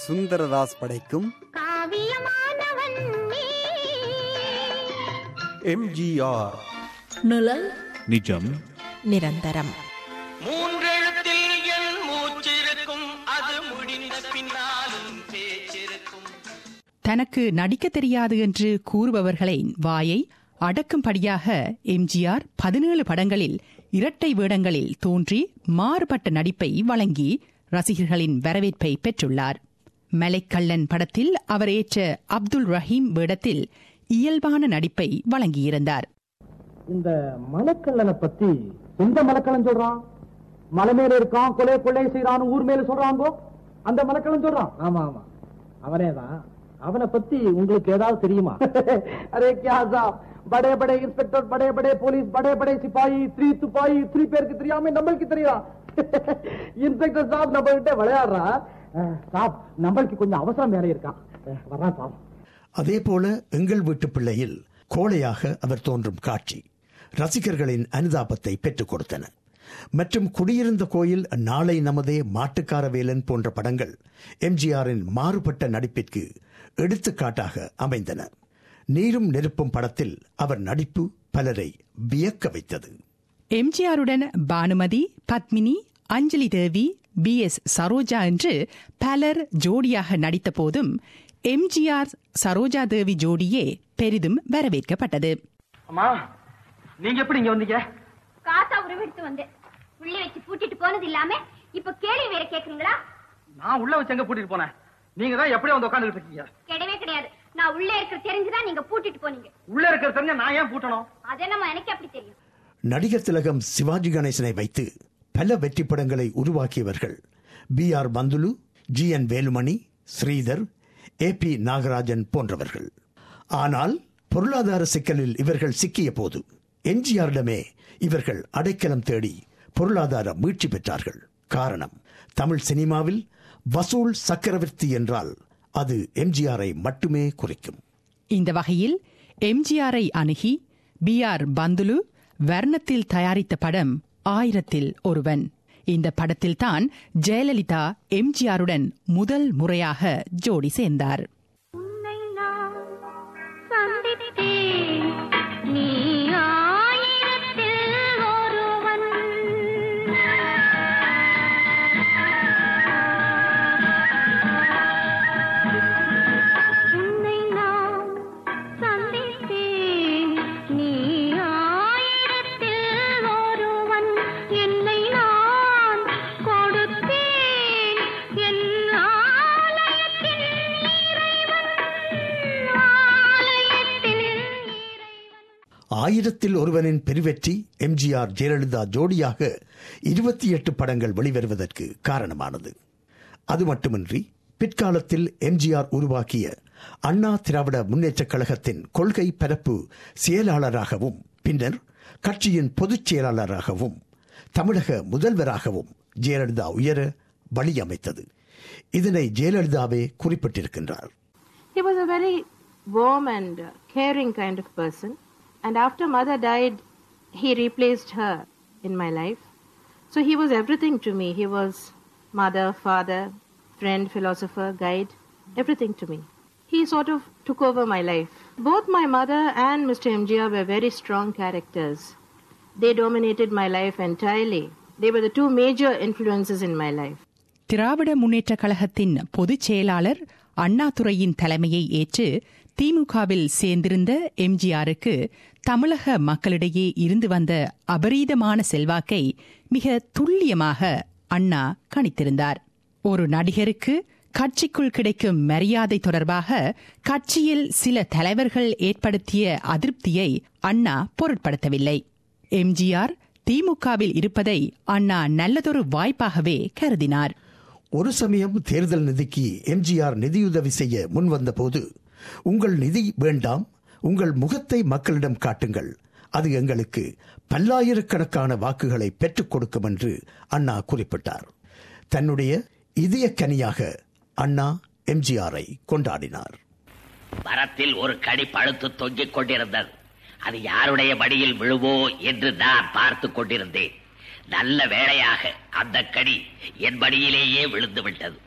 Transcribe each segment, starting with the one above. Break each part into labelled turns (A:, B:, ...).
A: சுந்தரதாஸ் படைக்கும்
B: காவியமானவன் நீ
C: எம்ஜிஆர்
D: நிழல்
E: நிஜம்
D: நிரந்தரம்
F: மூன்றெழுத்தில் என் மூச்சிருக்கும் அது முடிந்த பின்னாலும் பேச்சிருக்கும்
G: தனக்கு நடிக்க தெரியாது என்று கூறுபவர்களின் வாயை அடக்கும்படியாக எம்ஜிஆர் பதினேழு படங்களில் இரட்டை வேடங்களில் தோன்றி மாறுபட்ட நடிப்பை வழங்கி ரசிகர்களின் வரவேற்பை பெற்றுள்ளார் மலைக்கள்ளன் படத்தில் அவர் ஏற்ற அப்துல் ரஹீம் வேடத்தில் இயல்பான நடிப்பை வழங்கியிருந்தார்
H: இந்த மலைக்கல்லனை பத்தி எந்த மலைக்கல்லன் சொல்றான் மலை மேல இருக்கான் கொலை கொள்ளை செய்யறான்னு ஊர் மேல சொல்றாங்கோ அந்த மலைக்கல்லன் சொல்றான் ஆமா ஆமா அவனேதான் அவனை பத்தி உங்களுக்கு ஏதாவது தெரியுமா அரே கியா சாப் படே படே இன்ஸ்பெக்டர் படே படே போலீஸ் படே படே சிப்பாயி த்ரீ துப்பாயி த்ரீ பேருக்கு தெரியாம நம்மளுக்கு தெரியும் இன்ஸ்பெக்டர் சாப் நம்ம கிட்ட விளையாடுறா அஹ், சாப் நம்மளுக்கு கொஞ்சம் அவசரம் வேற இருக்கான் அஹ், வர்றான் சாப்
I: அதே போல எங்கள் வீட்டு பிள்ளையில் கோழையாக அவர் தோன்றும் காட்சி ரசிகர்களின் அனுதாபத்தை பெற்றுக் கொடுத்தன மற்றும் குடியிருந்த கோயில் நாளை நமதே மாட்டுக்கார வேலன் போன்ற படங்கள் எம்ஜிஆரின் மாறுபட்ட நடிப்பிற்கு எடுத்துக்காட்டாக அமைந்தன நீரும் நெருப்பும் படத்தில் அவர் நடிப்பு பலரை வியக்க வைத்தது
G: எம்ஜிஆருடன் பானுமதி பத்மினி அஞ்சலி தேவி பி எஸ் சரோஜா என்று பலர் ஜோடியாக நடித்த போதும் எம்ஜிஆர் சரோஜா தேவி ஜோடியே பெரிதும் வரவேற்கப்பட்டது
H: அம்மா நீங்க எப்படி இங்க வந்தீங்க
B: காசா உறவெடுத்து வந்தேன் உள்ளே வச்சு பூட்டிட்டு போனது இல்லாம இப்ப கேள்வி வேற கேக்குறீங்களா
H: நான் உள்ள வச்சு எங்க கூட்டிட்டு போனேன் நீங்க தான் எப்படி வந்து உட்காந்துட்டு இருக்கீங்க
B: கிடையவே கிடையாது நான் உள்ளே இருக்கிற தெரிஞ்சுதான் நீங்க பூட்டிட்டு போனீங்க
H: உள்ள இருக்கிற தெரிஞ்ச நான் ஏன் பூட்டணும்
B: அது என்னமா எனக்கு அப்படி தெரியும்
I: நடிகர் திலகம் சிவாஜி கணேசனை வைத்து பல வெற்றி படங்களை உருவாக்கியவர்கள் B R Panthulu G N Velumani Sridhar A P Nagarajan போன்றவர்கள் ஆனால் பொருளாதார சிக்கலில் இவர்கள் சிக்கிய போது எம்ஜிஆரிடமே இவர்கள் அடைக்கலம் தேடி பொருளாதார மீட்சி பெற்றார்கள் காரணம் தமிழ் சினிமாவில் வசூல் சக்கரவர்த்தி என்றால் அது எம்ஜிஆரை மட்டுமே குறிக்கும்
G: இந்த வகையில் எம்ஜிஆரை அணுகி பி ஆர் பந்துலு வர்ணத்தில் தயாரித்த படம் ஆயிரத்தில் ஒருவன் இந்த படத்தில்தான் ஜெயலலிதா எம்ஜிஆருடன் முதல் முறையாக ஜோடி சேர்ந்தார்
B: உன்னை நான் சந்தித்தேன் நீ ஆயிரத்தில் ஒருவன் உன்னை நான் சந்தித்தேன் நீ ஆயிரத்தில் ஒருவன் என்னை நான் கொடுத்தேன் என் ஆலயத்தின் இறைவன் ஆலயத்தின் இறைவன்
I: ஆயிரத்தில் ஒருவனின் பெருவெற்றி எம்ஜிஆர் ஜெயலலிதா ஜோடியாக இருபத்தி எட்டு படங்கள் வெளிவருவதற்கு காரணமானது அது மட்டுமின்றி பிற்காலத்தில் எம்ஜிஆர் உருவாக்கிய அண்ணா திராவிட முன்னேற்றக் கழகத்தின் கொள்கை பரப்பு செயலாளராகவும் பின்னர் கட்சியின் பொதுச் செயலாளராகவும் தமிழக முதல்வராகவும் ஜெயலலிதா உயர வழி அமைத்தது இதனை ஜெயலலிதாவே குறிப்பிட்டிருக்கின்றார்
J: He was a very warm and uh, caring kind of person. And after mother died, he replaced her in my life. So he was everything to me. He was mother, father, friend, philosopher, guide, everything to me. He sort of took over my life. Both my mother and Mr. MGR were very strong characters. They dominated my life entirely. They were the two major influences in my life.
G: திராவிட முன்னேற்றக் கழகத்தின் பொதுச் செயலாளர் அண்ணாதுரையின் தலைமையை ஏற்று திமுகவில் சேர்ந்திருந்த எம்ஜிஆருக்கு தமிழக மக்களிடையே இருந்து வந்த அபரீதமான செல்வாக்கை மிக துல்லியமாக அண்ணா கணித்திருந்தார் ஒரு நடிகருக்கு கட்சிக்குள் கிடைக்கும் மரியாதை தொடர்பாக கட்சியில் சில தலைவர்கள் ஏற்படுத்திய அதிருப்தியை அண்ணா பொருட்படுத்தவில்லை எம்ஜிஆர் திமுகவில் இருப்பதை அண்ணா நல்லதொரு வாய்ப்பாகவே கருதினார்
I: ஒரு சமயம் தேர்தல் நிதிக்கு எம்ஜிஆர் நிதியுதவி செய்ய முன்வந்த போது உங்கள் நிதி வேண்டாம் உங்கள் முகத்தை மக்களிடம் காட்டுங்கள் அது எங்களுக்கு பல்லாயிரக்கணக்கான வாக்குகளை பெற்றுக் கொடுக்கும் என்று அண்ணா குறிப்பிட்டார் தன்னுடைய இதயக்கனியாக அண்ணா எம்ஜிஆரை கொண்டாடினார்
K: மரத்தில் ஒரு கடி பழுத்து தொங்கிக் கொண்டிருந்தது அது யாருடைய மடியில் விழுவோ என்று நான் பார்த்து கொண்டிருந்தேன் நல்ல வேளையாக அந்த கடி என் மடியிலேயே விழுந்து விட்டது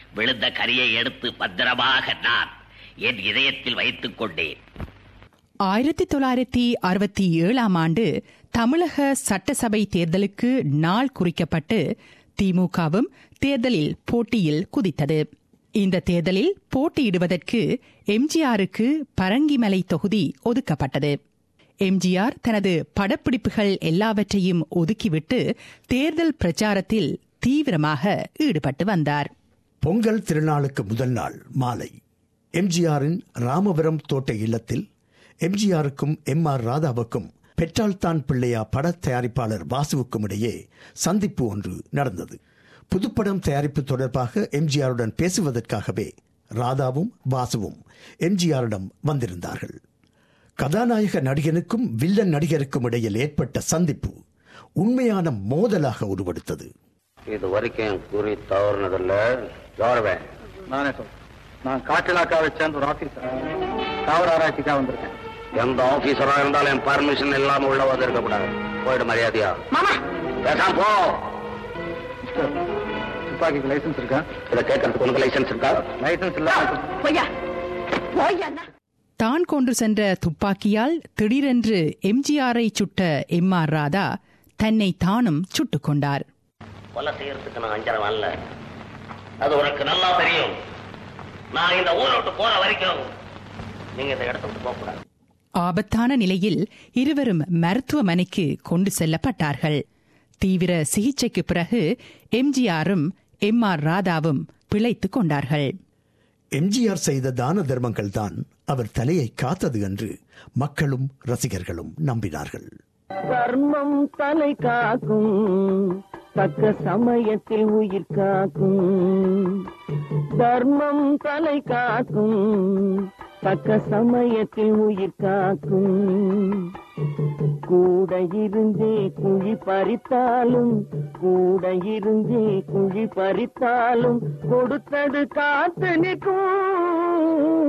K: விழுந்த கரியை எடுத்து பத்திரமாக நான் என் இதயத்தில் வைத்துக் கொண்டேன்
G: ஆயிரத்தி தொள்ளாயிரத்தி அறுபத்தி ஏழாம் ஆண்டு தமிழக சட்டசபை தேர்தலுக்கு நாள் குறிக்கப்பட்டு திமுகவும் தேர்தலில் போட்டியில் குதித்தது இந்த தேர்தலில் போட்டியிடுவதற்கு எம்ஜிஆருக்கு பரங்கிமலை தொகுதி ஒதுக்கப்பட்டது எம்ஜிஆர் தனது படப்பிடிப்புகள் எல்லாவற்றையும் ஒதுக்கிவிட்டு தேர்தல் பிரச்சாரத்தில் தீவிரமாக ஈடுபட்டு வந்தார்
I: பொங்கல் திருநாளுக்கு முதல் நாள் மாலை எம்ஜிஆரின் ராமபுரம் தோட்ட இல்லத்தில் எம்ஜிஆருக்கும் எம் ஆர் ராதாவுக்கும் பெற்றால்தான் பிள்ளையா பட தயாரிப்பாளர் வாசுவுக்கும் இடையே சந்திப்பு ஒன்று நடந்தது புதுப்படம் தயாரிப்பு தொடர்பாக எம்ஜிஆருடன் பேசுவதற்காகவே ராதாவும் வாசுவும் எம்ஜிஆரிடம் வந்திருந்தார்கள் கதாநாயக நடிகனுக்கும் வில்லன் நடிகருக்கும் இடையில் ஏற்பட்ட சந்திப்பு உண்மையான மோதலாக உருவெடுத்தது
A: இது வரைக்கும் குறி தவறுனதில்ல யாருவேன்
H: நானே சொல் நான் காட்டிலாக்காவை சேர்ந்த ஒரு ஆபீசர் காவல் ஆராய்ச்சிக்காக வந்திருக்கேன்
A: எந்த ஆபீசரா இருந்தாலும் என் பர்மிஷன் இல்லாம உள்ள வந்து இருக்கக்கூடாது போயிடு மரியாதையா
B: மாமா
A: பேசாம போ
H: மிஸ்டர், துப்பாக்கிக்கு லைசன்ஸ் இருக்கா
A: இதை கேட்கறதுக்கு உனக்கு லைசன்ஸ் இருக்கா
H: லைசன்ஸ் இல்ல
B: பொய்யா பொய்யா
G: தான் கொண்டு சென்ற துப்பாக்கியால் திடீரென்று எம்ஜிஆரை சுட்ட எம் ஆர் ராதா தன்னை தானும் சுட்டுக் கொண்டார்
K: கொலை செய்யறதுக்கு நான் அஞ்சரை வரல அது உனக்கு நல்லா தெரியும் நான் இந்த ஊரை விட்டு போற வரைக்கும் நீங்க இந்த இடத்த விட்டு போகக்கூடாது
G: ஆபத்தான நிலையில் இருவரும் மருத்துவமனைக்கு கொண்டு செல்லப்பட்டார்கள் தீவிர சிகிச்சைக்கு பிறகு எம்ஜிஆரும் எம் ஆர் ராதாவும் பிழைத்துக் கொண்டார்கள்
I: எம்ஜிஆர் செய்த தான தர்மங்கள் தான் அவர் தலையை காத்தது என்று மக்களும் ரசிகர்களும் நம்பினார்கள்
C: தர்மம் தலை காக்கும் தக்க சமயத்தில் உயிர் காக்கும் தர்மம் தலை காக்கும் தக்க சமயத்தில் உயிர் காக்கும் கூட இருந்தே குழி பறித்தாலும் கூட இருந்தே குழி பறித்தாலும் கொடுத்தது காத்து நிற்கும்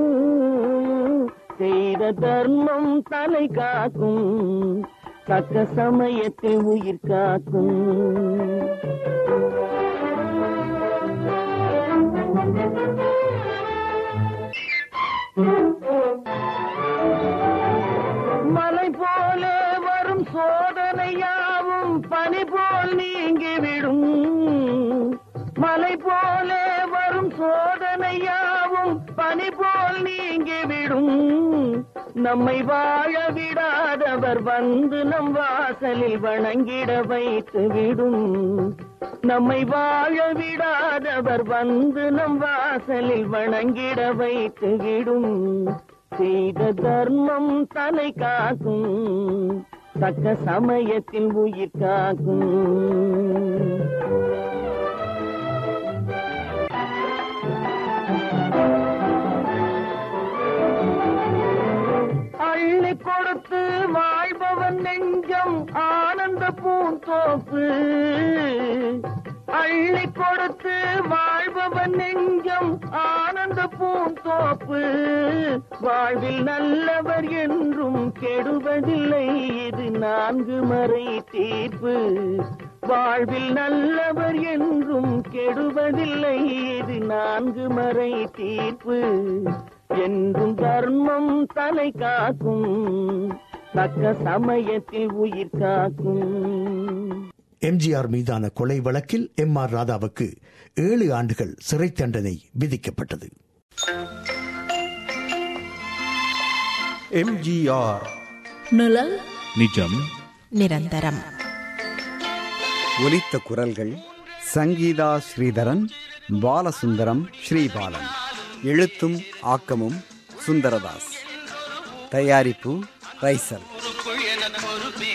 C: செய்த தர்மம் தலை காக்கும் தக்க சமயத்தில் உயிர் காக்கும் மலை போல வரும் சோதனையாவும் பனி போல் நீங்கிவிடும் மலை போல வரும் சோதனையாவும் பனி போல் நீங்கிவிடும் நம்மை வாழ விடாதவர் வந்து நம் வாசலில் வணங்கிட வைத்து விடும் நம்மை வாழ விடாதவர் வந்து நம் வாசலில் வணங்கிட வைத்து விடும் செய்த தர்மம் தலை காக்கும் தக்க சமயத்தில் உயிர் காக்கும் அள்ளி கொடுத்து வாழ்பவன் நெஞ்சம் ஆனந்த பூந்தோப்பு அள்ளி கொடுத்து வாழ்பவன் நெஞ்சம் ஆனந்த பூந்தோப்பு வாழ்வில் நல்லவர் என்றும் கெடுவதில்லை இது நான்கு மறை தீர்ப்பு வாழ்வில் நல்லவர் என்றும் கெடுவதில்லை இது நான்கு மறை தீர்ப்பு என்றும் தர்மம் தலை காக்கும் தக்க சமயத்தில் உயிர் காக்கும்
I: எம்ஜிஆர் மீதான கொலை வழக்கில் எம் ஆர் ராதாவுக்கு ஏழு ஆண்டுகள் சிறை தண்டனை விதிக்கப்பட்டது
E: எம்ஜிஆர்
D: நிழல்
E: நிஜம்
D: நிரந்தரம்
L: ஒலித்த குரல்கள் சங்கீதா ஸ்ரீதரன் பாலசுந்தரம் ஸ்ரீபாலன் எழுத்தும் ஆக்கமும் சுந்தரதாஸ் தயாரிப்பு ரைசல்
F: பொறுப்பு என பொறுப்பே